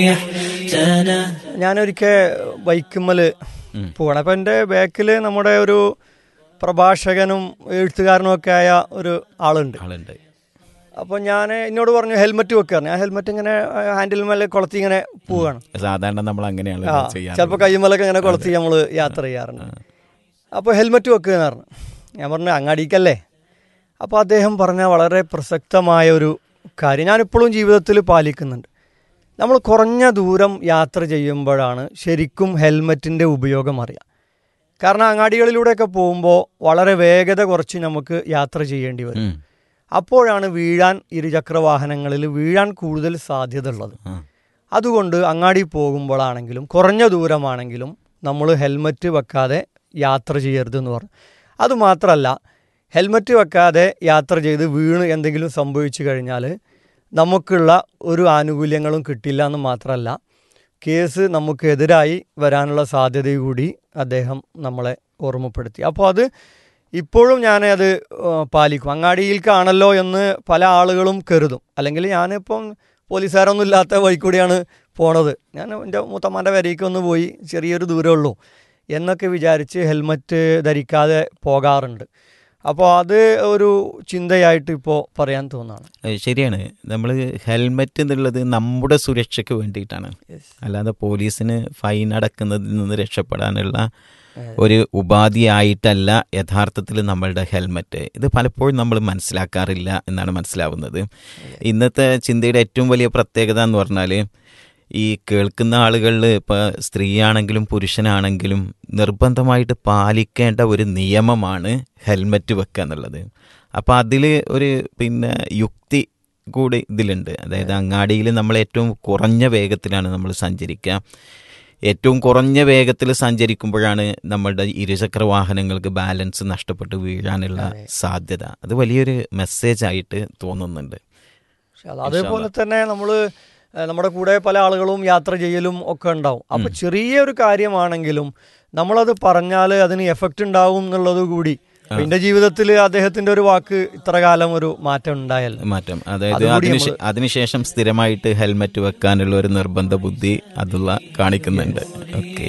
ഞാനൊരിക്കൽ ബൈക്കുമ്മൽ പോകണം അപ്പം എൻ്റെ ബാക്കിൽ നമ്മുടെ ഒരു പ്രഭാഷകനും എഴുത്തുകാരനും ഒക്കെ ആയ ഒരു ആളുണ്ട് ആളുണ്ട് അപ്പോൾ ഞാൻ എന്നോട് പറഞ്ഞു ഹെൽമെറ്റ് വെക്കാറ് ഞാൻ ഹെൽമെറ്റ് ഇങ്ങനെ ഹാൻഡിൽ മേലെ കൊളത്തി ഇങ്ങനെ പോവുകയാണ് സാധാരണ നമ്മൾ അങ്ങനെയാണ് ആ ചെയ്യാറ് ചിലപ്പോൾ കയ്യുമ്മലൊക്കെ ഇങ്ങനെ കൊളത്തി നമ്മൾ യാത്ര ചെയ്യാറുണ്ട് അപ്പോൾ ഹെൽമെറ്റ് വെക്കുക എന്ന് പറഞ്ഞു ഞാൻ പറഞ്ഞു അങ്ങാടിക്കല്ലേ അപ്പോൾ അദ്ദേഹം പറഞ്ഞ വളരെ പ്രസക്തമായ ഒരു കാര്യം ഞാനിപ്പോഴും ജീവിതത്തിൽ പാലിക്കുന്നുണ്ട് നമ്മൾ കുറഞ്ഞ ദൂരം യാത്ര ചെയ്യുമ്പോഴാണ് ശരിക്കും ഹെൽമെറ്റിൻ്റെ ഉപയോഗം അറിയാം കാരണം അങ്ങാടികളിലൂടെയൊക്കെ പോകുമ്പോൾ വളരെ വേഗത കുറച്ച് നമുക്ക് യാത്ര ചെയ്യേണ്ടി വരും ഉം. അപ്പോഴാണ് വീഴാൻ ഇരുചക്ര വാഹനങ്ങളിൽ വീഴാൻ കൂടുതൽ സാധ്യത ഉള്ളത് ആ. അതുകൊണ്ട് അങ്ങാടി പോകുമ്പോഴാണെങ്കിലും കുറഞ്ഞ ദൂരമാണെങ്കിലും നമ്മൾ ഹെൽമറ്റ് വെക്കാതെ യാത്ര ചെയ്യരുത് എന്ന് പറഞ്ഞു അതുമാത്രമല്ല ഹെൽമറ്റ് വെക്കാതെ യാത്ര ചെയ്ത് വീണ് എന്തെങ്കിലും സംഭവിച്ചു കഴിഞ്ഞാൽ നമുക്കുള്ള ഒരു ആനുകൂല്യങ്ങളും കിട്ടില്ല എന്ന് മാത്രമല്ല കേസ് നമുക്കെതിരായി വരാനുള്ള സാധ്യത കൂടി അദ്ദേഹം നമ്മളെ ഓർമ്മപ്പെടുത്തി അപ്പോൾ അത് ഇപ്പോഴും ഞാൻ അത് പാലിക്കും അങ്ങാടിയിൽക്കാണല്ലോ എന്ന് പല ആളുകളും കരുതും അല്ലെങ്കിൽ ഞാനിപ്പം പോലീസുകാരൊന്നും ഇല്ലാത്ത വഴി കൂടിയാണ് പോണത് ഞാൻ എൻ്റെ മൂത്തമ്മാൻ്റെ വരയ്ക്ക് ഒന്ന് പോയി ചെറിയൊരു ദൂരമുള്ളൂ എന്നൊക്കെ വിചാരിച്ച് ഹെൽമറ്റ് ധരിക്കാതെ പോകാറുണ്ട് അപ്പോൾ അത് ഒരു ചിന്തയായിട്ട് ഇപ്പോൾ പറയാൻ തോന്നുകയാണ് ഏ, ശരിയാണ് നമ്മൾ ഹെൽമെറ്റ് എന്നുള്ളത് നമ്മുടെ സുരക്ഷയ്ക്ക് വേണ്ടിയിട്ടാണ് അല്ലാതെ പോലീസിന് ഫൈൻ അടക്കുന്നതിൽ നിന്ന് രക്ഷപ്പെടാനുള്ള ഒരു ഉപാധിയായിട്ടല്ല യഥാർത്ഥത്തിൽ നമ്മളുടെ ഹെൽമെറ്റ് ഇത് പലപ്പോഴും നമ്മൾ മനസ്സിലാക്കാറില്ല എന്നാണ് മനസ്സിലാവുന്നത് ഇന്നത്തെ ചിന്തയുടെ ഏറ്റവും വലിയ പ്രത്യേകത എന്ന് പറഞ്ഞാൽ ഈ കേൾക്കുന്ന ആളുകളിൽ ഇപ്പോൾ സ്ത്രീയാണെങ്കിലും പുരുഷനാണെങ്കിലും നിർബന്ധമായിട്ട് പാലിക്കേണ്ട ഒരു നിയമമാണ് ഹെൽമെറ്റ് വെക്കുക എന്നുള്ളത് അപ്പോൾ അതിൽ ഒരു പിന്നെ യുക്തി കൂടി ഇതിലുണ്ട് അതായത് അങ്ങാടിയിൽ നമ്മൾ ഏറ്റവും കുറഞ്ഞ വേഗത്തിലാണ് നമ്മൾ സഞ്ചരിക്കുക ഏറ്റവും കുറഞ്ഞ വേഗത്തിൽ സഞ്ചരിക്കുമ്പോഴാണ് നമ്മളുടെ ഇരുചക്ര വാഹനങ്ങൾക്ക് ബാലൻസ് നഷ്ടപ്പെട്ട് വീഴാനുള്ള സാധ്യത അത് വലിയൊരു മെസ്സേജ് ആയിട്ട് തോന്നുന്നുണ്ട് പക്ഷെ അത് അതേപോലെ തന്നെ നമ്മൾ നമ്മുടെ കൂടെ പല ആളുകളും യാത്ര ചെയ്യലും ഒക്കെ ഉണ്ടാവും അപ്പൊ ചെറിയൊരു കാര്യമാണെങ്കിലും നമ്മളത് പറഞ്ഞാൽ അതിന് എഫക്റ്റ് ഉണ്ടാവും എന്നുള്ളത് കൂടി അപ്പൊ എന്റെ ജീവിതത്തിൽ അദ്ദേഹത്തിന്റെ ഒരു വാക്ക് ഇത്ര കാലം ഒരു മാറ്റം ഉണ്ടായല്ലോ മാറ്റം അതായത് അതുകൂടി അതിന് നമ്മള് അതിനുശേഷം സ്ഥിരമായിട്ട് ഹെൽമെറ്റ് വെക്കാനുള്ള ഒരു നിർബന്ധ ബുദ്ധി അതുള്ള കാണിക്കുന്നുണ്ട് ഓക്കെ